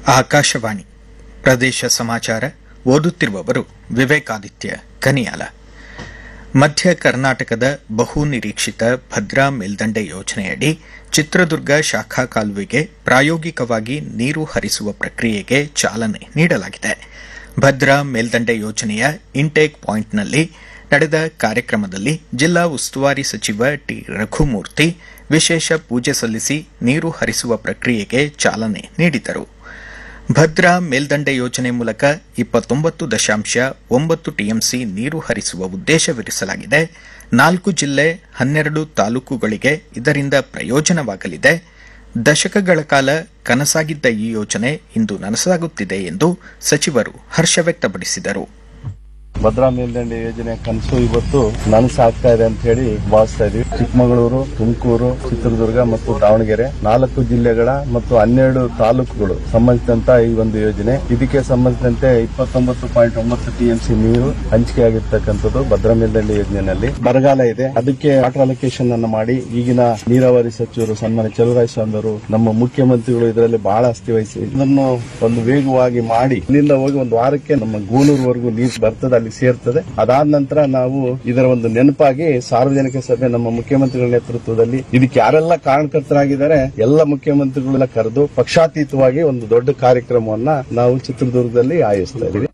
ಆಕಾಶವಾಣಿ ಪ್ರದೇಶ ಸಮಾಚಾರ ಓದುತ್ತಿರುವವರು ವಿವೇಕಾದಿತ್ಯ ಕನಿಯಾಲ ಮಧ್ಯ ಕರ್ನಾಟಕದ ಬಹು ನಿರೀಕ್ಷಿತ ಭದ್ರಾ ಮೇಲ್ದಂಡೆ ಯೋಜನೆಯಡಿ ಚಿತ್ರದುರ್ಗ ಶಾಖಾ ಕಾಲುವೆಗೆ ಪ್ರಾಯೋಗಿಕವಾಗಿ ನೀರು ಹರಿಸುವ ಪ್ರಕ್ರಿಯೆಗೆ ಚಾಲನೆ ನೀಡಲಾಗಿದೆ ಭದ್ರಾ ಮೇಲ್ದಂಡೆ ಯೋಜನೆಯ ಇಂಟೇಕ್ ಪಾಯಿಂಟ್ನಲ್ಲಿ ನಡೆದ ಕಾರ್ಯಕ್ರಮದಲ್ಲಿ ಜಿಲ್ಲಾ ಉಸ್ತುವಾರಿ ಸಚಿವ ಟಿ ರಘುಮೂರ್ತಿ ವಿಶೇಷ ಪೂಜೆ ಸಲ್ಲಿಸಿ ನೀರು ಹರಿಸುವ ಪ್ರಕ್ರಿಯೆಗೆ ಚಾಲನೆ ನೀಡಿದರು ಭದ್ರಾ ಮೇಲ್ದಂಡೆ ಯೋಜನೆ ಮೂಲಕ ಇಪ್ಪತ್ತೊಂಬತ್ತು ದಶಾಂಶ ಒಂಬತ್ತು ಟಿಎಂಸಿ ನೀರು ಹರಿಸುವ ಉದ್ದೇಶವಿರಿಸಲಾಗಿದೆ ನಾಲ್ಕು ಜಿಲ್ಲೆ ಹನ್ನೆರಡು ತಾಲೂಕುಗಳಿಗೆ ಇದರಿಂದ ಪ್ರಯೋಜನವಾಗಲಿದೆ ದಶಕಗಳ ಕಾಲ ಕನಸಾಗಿದ್ದ ಈ ಯೋಜನೆ ಇಂದು ನನಸಾಗುತ್ತಿದೆ ಎಂದು ಸಚಿವರು ಹರ್ಷ ವ್ಯಕ್ತಪಡಿಸಿದರು ಭದ್ರಾ ಮೇಲ್ದಂಡೆ ಯೋಜನೆ ಕನಸು ಇವತ್ತು ನನಸಾಗ್ತಾ ಇದೆ ಅಂತ ಹೇಳಿ ಭಾವಿಸ್ತಾ ಇದೀವಿ ಚಿಕ್ಕಮಗಳೂರು ತುಮಕೂರು ಚಿತ್ರದುರ್ಗ ಮತ್ತು ದಾವಣಗೆರೆ ನಾಲ್ಕು ಜಿಲ್ಲೆಗಳ ಮತ್ತು ಹನ್ನೆರಡು ತಾಲೂಕುಗಳು ಸಂಬಂಧಿಸಿದಂತ ಈ ಒಂದು ಯೋಜನೆ ಇದಕ್ಕೆ ಸಂಬಂಧಿಸಿದಂತೆ ಇಪ್ಪತ್ತೊಂಬತ್ತು ಪಾಯಿಂಟ್ ಒಂಬತ್ತು ಟಿಎಂಸಿ ನೀರು ಹಂಚಿಕೆಯಾಗಿರ್ತಕ್ಕಂಥದ್ದು ಭದ್ರಾ ಮೇಲ್ದಂಡೆ ಯೋಜನೆಯಲ್ಲಿ ಬರಗಾಲ ಇದೆ ಅದಕ್ಕೆ ವಾಟರ್ ಅಲೋಕೇಶನ್ ಅನ್ನು ಮಾಡಿ ಈಗಿನ ನೀರಾವರಿ ಸಚಿವರು ಸನ್ಮಾನ್ಯ ಚಲುವರಾಯ ಸ್ವಾಮಿ ಅವರು ನಮ್ಮ ಮುಖ್ಯಮಂತ್ರಿಗಳು ಇದರಲ್ಲಿ ಬಹಳ ಅಸ್ತಿ ವಹಿಸಿ ಇದನ್ನು ಒಂದು ವೇಗವಾಗಿ ಮಾಡಿ ಇಲ್ಲಿಂದ ಹೋಗಿ ಒಂದು ವಾರಕ್ಕೆ ನಮ್ಮ ಗೋಲೂರ್ವರೆಗೂ ನೀರು ಬರ್ತದೆ ಅಲ್ಲಿ ಸೇರ್ತದೆ ಅದಾದ ನಂತರ ನಾವು ಇದರ ಒಂದು ನೆನಪಾಗಿ ಸಾರ್ವಜನಿಕ ಸಭೆ ನಮ್ಮ ಮುಖ್ಯಮಂತ್ರಿಗಳ ನೇತೃತ್ವದಲ್ಲಿ ಇದಕ್ಕೆ ಯಾರೆಲ್ಲ ಕಾರಣಕರ್ತರಾಗಿದ್ದಾರೆ ಎಲ್ಲ ಮುಖ್ಯಮಂತ್ರಿಗಳನ್ನ ಕರೆದು ಪಕ್ಷಾತೀತವಾಗಿ ಒಂದು ದೊಡ್ಡ ಕಾರ್ಯಕ್ರಮವನ್ನ ನಾವು ಚಿತ್ರದುರ್ಗದಲ್ಲಿ ಆಯೋಜಿಸ್ತಾ ಇದ್ದೀವಿ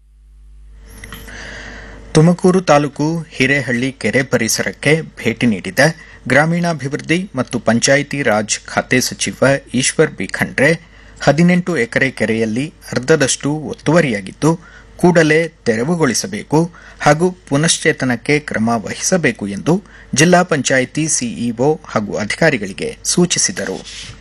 ತುಮಕೂರು ತಾಲೂಕು ಹಿರೇಹಳ್ಳಿ ಕೆರೆ ಪರಿಸರಕ್ಕೆ ಭೇಟಿ ನೀಡಿದ ಗ್ರಾಮೀಣಾಭಿವೃದ್ಧಿ ಮತ್ತು ಪಂಚಾಯಿತಿ ರಾಜ್ ಖಾತೆ ಸಚಿವ ಈಶ್ವರ್ ಬಿ ಖಂಡ್ರೆ ಹದಿನೆಂಟು ಎಕರೆ ಕೆರೆಯಲ್ಲಿ ಅರ್ಧದಷ್ಟು ಒತ್ತುವರಿಯಾಗಿದ್ದು ಕೂಡಲೇ ತೆರವುಗೊಳಿಸಬೇಕು ಹಾಗೂ ಪುನಶ್ಚೇತನಕ್ಕೆ ಕ್ರಮ ವಹಿಸಬೇಕು ಎಂದು ಜಿಲ್ಲಾ ಪಂಚಾಯಿತಿ ಸಿಇಒ ಹಾಗೂ ಅಧಿಕಾರಿಗಳಿಗೆ ಸೂಚಿಸಿದರು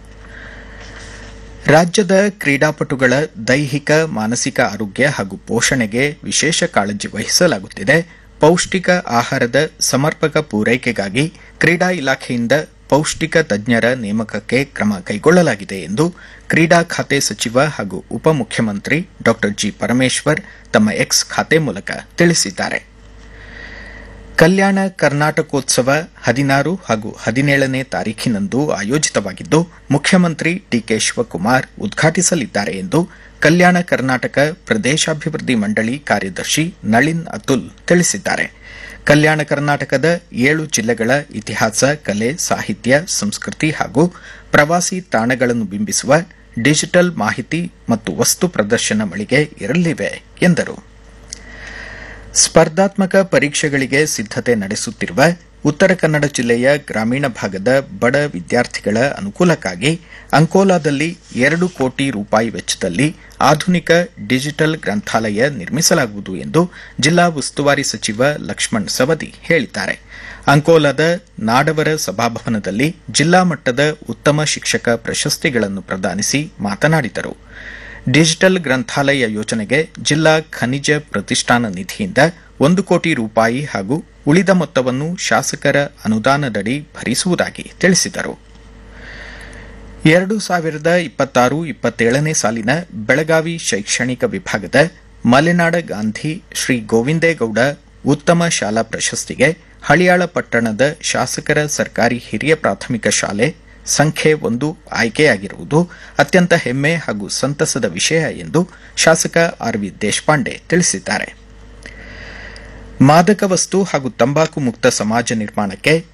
ರಾಜ್ಯದ ಕ್ರೀಡಾಪಟುಗಳ ದೈಹಿಕ ಮಾನಸಿಕ ಆರೋಗ್ಯ ಹಾಗೂ ಪೋಷಣೆಗೆ ವಿಶೇಷ ಕಾಳಜಿ ವಹಿಸಲಾಗುತ್ತಿದೆ ಪೌಷ್ಟಿಕ ಆಹಾರದ ಸಮರ್ಪಕ ಪೂರೈಕೆಗಾಗಿ ಕ್ರೀಡಾ ಇಲಾಖೆಯಿಂದ ಪೌಷ್ಟಿಕ ತಜ್ಞರ ನೇಮಕಕ್ಕೆ ಕ್ರಮ ಕೈಗೊಳ್ಳಲಾಗಿದೆ ಎಂದು ಕ್ರೀಡಾ ಖಾತೆ ಸಚಿವ ಹಾಗೂ ಉಪಮುಖ್ಯಮಂತ್ರಿ ಡಾ ಜಿ ಪರಮೇಶ್ವರ್ ತಮ್ಮ ಎಕ್ಸ್ ಖಾತೆ ಮೂಲಕ ತಿಳಿಸಿದ್ದಾರೆ ಕಲ್ಯಾಣ ಕರ್ನಾಟಕೋತ್ಸವ ಹದಿನಾರು ಹಾಗೂ ಹದಿನೇಳನೇ ತಾರೀಖಿನಂದು ಆಯೋಜಿತವಾಗಿದ್ದು ಮುಖ್ಯಮಂತ್ರಿ ಡಿಕೆ ಶಿವಕುಮಾರ್ ಉದ್ಘಾಟಿಸಲಿದ್ದಾರೆ ಎಂದು ಕಲ್ಯಾಣ ಕರ್ನಾಟಕ ಪ್ರದೇಶಾಭಿವೃದ್ಧಿ ಮಂಡಳಿ ಕಾರ್ಯದರ್ಶಿ ನಳಿನ್ ಅತುಲ್ ತಿಳಿಸಿದ್ದಾರೆ ಕಲ್ಯಾಣ ಕರ್ನಾಟಕದ ಏಳು ಜಿಲ್ಲೆಗಳ ಇತಿಹಾಸ ಕಲೆ ಸಾಹಿತ್ಯ ಸಂಸ್ಕೃತಿ ಹಾಗೂ ಪ್ರವಾಸಿ ತಾಣಗಳನ್ನು ಬಿಂಬಿಸುವ ಡಿಜಿಟಲ್ ಮಾಹಿತಿ ಮತ್ತು ವಸ್ತು ಪ್ರದರ್ಶನ ಮಳಿಗೆ ಇರಲಿವೆ ಎಂದರು ಸ್ಪರ್ಧಾತ್ಮಕ ಪರೀಕ್ಷೆಗಳಿಗೆ ಸಿದ್ದತೆ ನಡೆಸುತ್ತಿರುವ ಉತ್ತರ ಕನ್ನಡ ಜಿಲ್ಲೆಯ ಗ್ರಾಮೀಣ ಭಾಗದ ಬಡ ವಿದ್ಯಾರ್ಥಿಗಳ ಅನುಕೂಲಕ್ಕಾಗಿ ಅಂಕೋಲಾದಲ್ಲಿ ಎರಡು ಕೋಟಿ ರೂಪಾಯಿ ವೆಚ್ಚದಲ್ಲಿ ಆಧುನಿಕ ಡಿಜಿಟಲ್ ಗ್ರಂಥಾಲಯ ನಿರ್ಮಿಸಲಾಗುವುದು ಎಂದು ಜಿಲ್ಲಾ ಉಸ್ತುವಾರಿ ಸಚಿವ ಲಕ್ಷ್ಮಣ್ ಸವದಿ ಹೇಳಿದ್ದಾರೆ ಅಂಕೋಲಾದ ನಾಡವರ ಸಭಾಭವನದಲ್ಲಿ ಜಿಲ್ಲಾ ಮಟ್ಟದ ಉತ್ತಮ ಶಿಕ್ಷಕ ಪ್ರಶಸ್ತಿಗಳನ್ನು ಪ್ರದಾನಿಸಿ ಮಾತನಾಡಿದರು ಡಿಜಿಟಲ್ ಗ್ರಂಥಾಲಯ ಯೋಜನೆಗೆ ಜಿಲ್ಲಾ ಖನಿಜ ಪ್ರತಿಷ್ಠಾನ ನಿಧಿಯಿಂದ ಒಂದು ಕೋಟಿ ರೂಪಾಯಿ ಹಾಗೂ ಉಳಿದ ಮೊತ್ತವನ್ನು ಶಾಸಕರ ಅನುದಾನದಡಿ ಭರಿಸುವುದಾಗಿ ತಿಳಿಸಿದರು ಎರಡು ಸಾವಿರದ ಇಪ್ಪತ್ತಾರು ಇಪ್ಪತ್ತೇಳನೇ ಸಾಲಿನ ಬೆಳಗಾವಿ ಶೈಕ್ಷಣಿಕ ವಿಭಾಗದ ಮಲೆನಾಡ ಗಾಂಧಿ ಶ್ರೀ ಗೋವಿಂದೇಗೌಡ ಉತ್ತಮ ಶಾಲಾ ಪ್ರಶಸ್ತಿಗೆ ಹಳಿಯಾಳ ಪಟ್ಟಣದ ಶಾಸಕರ ಸರ್ಕಾರಿ ಹಿರಿಯ ಪ್ರಾಥಮಿಕ ಶಾಲೆ ಸಂಖ್ಯೆ ಒಂದು ಆಯ್ಕೆಯಾಗಿರುವುದು ಅತ್ಯಂತ ಹೆಮ್ಮೆ ಹಾಗೂ ಸಂತಸದ ವಿಷಯ ಎಂದು ಶಾಸಕ ಆರ್ವಿ ದೇಶಪಾಂಡೆ ತಿಳಿಸಿದ್ದಾರೆ ಮಾದಕ ವಸ್ತು ಹಾಗೂ ತಂಬಾಕು ಮುಕ್ತ ಸಮಾಜ ನಿರ್ಮಾಣಕ್ಕೆ